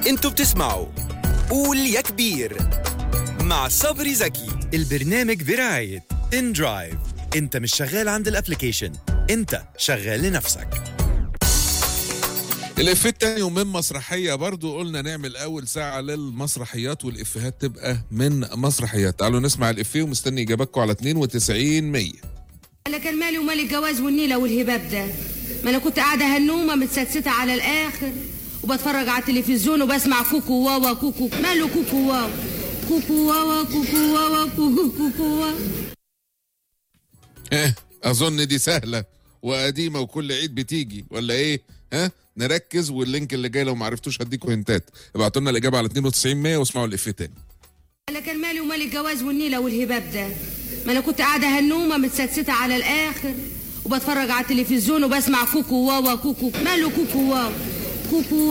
انتوا بتسمعوا قول يا كبير مع صبري زكي البرنامج برعاية ان درايف انت مش شغال عند الابليكيشن انت شغال لنفسك الإفيه التاني ومن مسرحية برضو قلنا نعمل أول ساعة للمسرحيات والإفيهات تبقى من مسرحيات تعالوا نسمع الإفيه ومستني إجاباتكم على 92 100 انا كان مالي ومال الجواز والنيله والهباب ده ما انا كنت قاعده هنومه متستته على الاخر وبتفرج على التلفزيون وبسمع كوكو واوا كوكو ماله كوكو واوا كوكو واوا كوكو واوا كوكو كوكو واوا إيه أظن دي سهلة وقديمة وكل عيد بتيجي ولا إيه ها نركز واللينك اللي جاي لو ما عرفتوش هديكوا هنتات ابعتوا لنا الإجابة على 92 100 واسمعوا الإفيه تاني انا كان مالي ومال الجواز والنيله والهباب ده ما انا كنت قاعده هنومه متستته على الاخر وبتفرج على التلفزيون وبسمع كوكو واوا كوكو ماله كوكو واوا كوكو